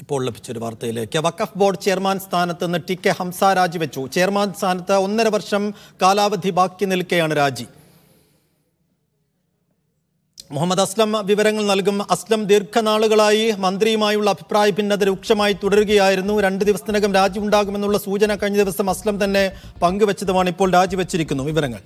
ഇപ്പോൾ ലഭിച്ചൊരു വാർത്തയിലേക്ക് വഖഫ് board chairman സ്ഥാനത്ത് നിന്ന് ടി കെ ഹംസ രാജിവെച്ചു ചെയർമാൻ സ്ഥാനത്ത് ഒന്നര വർഷം കാലാവധി ബാക്കി നിൽക്കെയാണ് രാജി മുഹമ്മദ് അസ്ലം വിവരങ്ങൾ നൽകും അസ്ലം ദീർഘനാളുകളായി മന്ത്രിയുമായുള്ള അഭിപ്രായ ഭിന്നത രൂക്ഷമായി തുടരുകയായിരുന്നു രണ്ട് ദിവസത്തിനകം രാജി ഉണ്ടാകുമെന്നുള്ള സൂചന കഴിഞ്ഞ ദിവസം അസ്ലം തന്നെ പങ്കുവച്ചതുമാണ് ഇപ്പോൾ രാജിവെച്ചിരിക്കുന്നു വിവരങ്ങൾ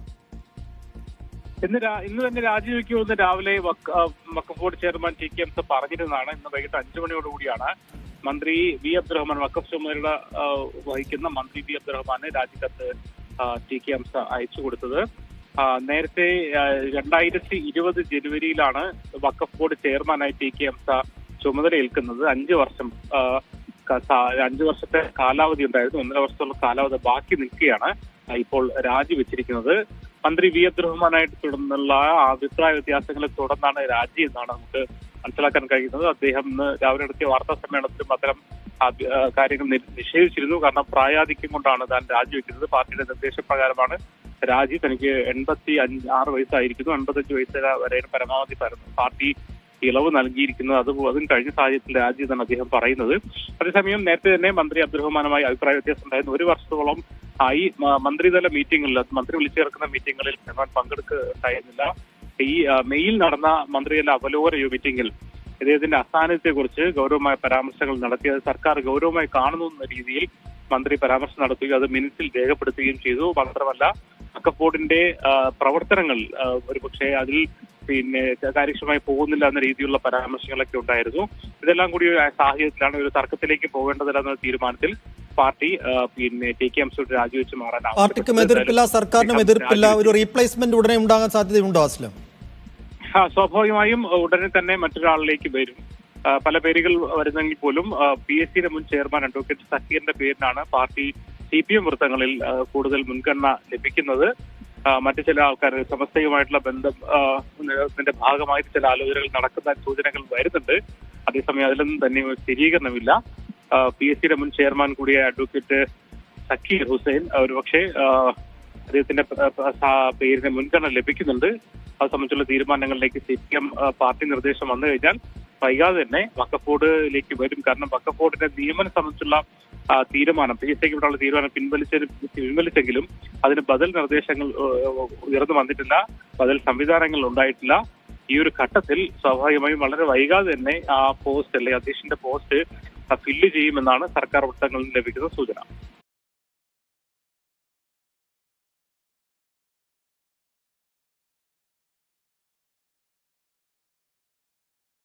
ഇന്ന് രാ- ഇന്ന് തന്നെ രാജിവെക്കുമെന്ന് രാവിലെ വക്ക- ആ, Waqf board chairman T K എംസ് പറഞ്ഞിരുന്നതാണ് ഇന്ന് വൈകിട്ട് അഞ്ചു മണിയോടുകൂടിയാണ് മന്ത്രി വി അബ്ദുറഹ്മാൻ വഖഫ് ചുമതല ആ, വഹിക്കുന്ന മന്ത്രി വി അബ്ദുറഹ്മാന് രാജിക്കത്ത് ആ, ടി കെ എംസ് അയച്ചു കൊടുത്തത് ആ, നേരത്തെ ആ, രണ്ടായിരത്തി ഇരുപത് ജനുവരിയിലാണ് വഖഫ് ബോർഡ് ചെയർമാനായി ടി കെ എംസ ചുമതല ഏൽക്കുന്നത് അഞ്ച് വർഷം ആ, ക- സാ- അഞ്ച് വർഷത്തെ കാലാവധി ഉണ്ടായിരുന്നു ഒന്നര വർഷത്തോളം കാലാവധി ബാക്കി നിൽക്കുകയാണ് ആ, ഇപ്പോൾ രാജിവെച്ചിരിക്കുന്നത് മന്ത്രി വി അബ്ദുറഹ്മാനായിട്ട് തുടർന്നുള്ള അഭിപ്രായ വ്യത്യാസങ്ങളെ തുടർന്നാണ് രാജി എന്നാണ് നമുക്ക് മനസ്സിലാക്കാൻ കഴിയുന്നത് അദ്ദേഹം ഇന്ന് രാവിലെ നടത്തിയ വാർത്താ സമ്മേളനത്തിലും അത്തരം അഭി- ആ, കാര്യങ്ങൾ നി- നിഷേധിച്ചിരുന്നു കാരണം പ്രായാധിക്യം കൊണ്ടാണ് താൻ രാജിവെക്കുന്നത് പാർട്ടിയുടെ നിർദ്ദേശപ്രകാരമാണ് രാജി തനിക്ക് എൺപത്തി അഞ്ച് ആറ് വയസ്സായിരിക്കുന്നു എൺപത്തഞ്ച് വയസ്സ് വരെയാണ് പരമാവധി പരമ- പാർട്ടി ഇളവ് നൽകിയിരിക്കുന്നത് അത് അതും കഴിഞ്ഞ സാഹചര്യത്തിൽ രാജി എന്നാണ് അദ്ദേഹം പറയുന്നത് അതേസമയം നേരത്തെ തന്നെ മന്ത്രി അബ്ദുറഹ്മാനുമായി അഭിപ്രായ വ്യത്യാസം ഉണ്ടായിരുന്നു ഒരു വർഷത്തോളം ആയി മ- മന്ത്രിതല മീറ്റിംഗിൽ മന്ത്രി വിളിച്ചു ചേർക്കുന്ന മീറ്റിംഗുകളിൽ ഞാൻ പങ്കെടുക്കുന്നുണ്ടായിരുന്നില്ല ഈ ആ, മെയിൽ നടന്ന മന്ത്രിതല അവലോകന മീറ്റിംഗിൽ ഇദ്ദേഹത്തിന്റെ അസ്ഥാനത്തെ കുറിച്ച് ഗൗരവമായ പരാമർശങ്ങൾ നടത്തിയത് സർക്കാർ ഗൗരവമായി കാണുന്നു എന്ന രീതിയിൽ മന്ത്രി പരാമർശം നടത്തുകയും അത് മിനിറ്റ്സിൽ രേഖപ്പെടുത്തുകയും ചെയ്തു മാത്രമല്ല വഖഫ് ബോർഡിന്റെ ആ, പ്രവർത്തനങ്ങൾ ആ, ഒരുപക്ഷെ അതിൽ പിന്നെ കാര്യക്ഷമമായി പോകുന്നില്ല എന്ന രീതിയിലുള്ള പരാമർശങ്ങളൊക്കെ ഉണ്ടായിരുന്നു ഇതെല്ലാം കൂടി ഒരു സാഹചര്യത്തിലാണ് ഒരു തർക്കത്തിലേക്ക് പോകേണ്ടതില്ല എന്ന തീരുമാനത്തിൽ പാർട്ടി ആ, പിന്നെ ടി കെ എംസോട് രാജിവെച്ച് മാറാൻ പാർട്ടിക്കും എതിർപ്പില്ല സർക്കാരിനും എതിർപ്പില്ല ഒരു റീപ്ലേസ്മെന്റ് ഉടനെ ഉണ്ടാകാൻ സാധ്യതയുണ്ടോ അസ്ലം ആ, സ്വാഭാവികമായും ഉടനെ തന്നെ മറ്റൊരാളിലേക്ക് വരും ആ, പല പേരുകൾ വരുന്നെങ്കിൽ പോലും പി എസ് സിയുടെ മുൻ ചെയർമാൻ അഡ്വക്കേറ്റ് സക്കീറിന്റെ പേരിനാണ് പാർട്ടി സി പി എം വൃത്തങ്ങളിൽ ആ, കൂടുതൽ മുൻഗണന ലഭിക്കുന്നത് ആ, മറ്റു ചില ആൾക്കാർ സമസ്തയുമായിട്ടുള്ള ബന്ധം ആ, ഇതിന്റെ ഭാഗമായിട്ട് ചില ആലോചനകൾ നടക്കുന്ന സൂചനകൾ വരുന്നുണ്ട് അതേസമയം അതിലൊന്നും തന്നെ ഒരു സ്ഥിരീകരണമില്ല പി എസ് സിയുടെ മുൻ ചെയർമാൻ കൂടിയ അഡ്വക്കേറ്റ് സക്കീർ ഹുസൈൻ ആ, ഒരുപക്ഷെ ആ, അദ്ദേഹത്തിന്റെ പ- പ- സാ- പേരിന് മുൻഗണന ലഭിക്കുന്നുണ്ട് അത് സംബന്ധിച്ചുള്ള തീരുമാനങ്ങളിലേക്ക് സി പി എം പാർട്ടി നിർദ്ദേശം വന്നു കഴിഞ്ഞാൽ വൈകാതെ തന്നെ വഖഫ് ബോർഡിലേക്ക് വരും കാരണം വഖഫ് ബോർഡിന്റെ നിയമനം സംബന്ധിച്ചുള്ള ആ, തീരുമാനം പി എസ് വിടാനുള്ള തീരുമാനം പിൻവലിച്ച പിൻവലിച്ചെങ്കിലും അതിന് ബദൽ നിർദ്ദേശങ്ങൾ ഏഹ്, ഉയർന്നു വന്നിട്ടില്ല ബദൽ സംവിധാനങ്ങൾ ഉണ്ടായിട്ടില്ല ഈ ഒരു ഘട്ടത്തിൽ സ്വാഭാവികമായും വളരെ വൈകാതെ തന്നെ ആ പോസ്റ്റ് അല്ലെ അധ്യക്ഷന്റെ പോസ്റ്റ് ഫില്ല് ചെയ്യുമെന്നാണ് സർക്കാർ വൃത്തങ്ങളിൽ നിന്ന് ലഭിക്കുന്ന സൂചന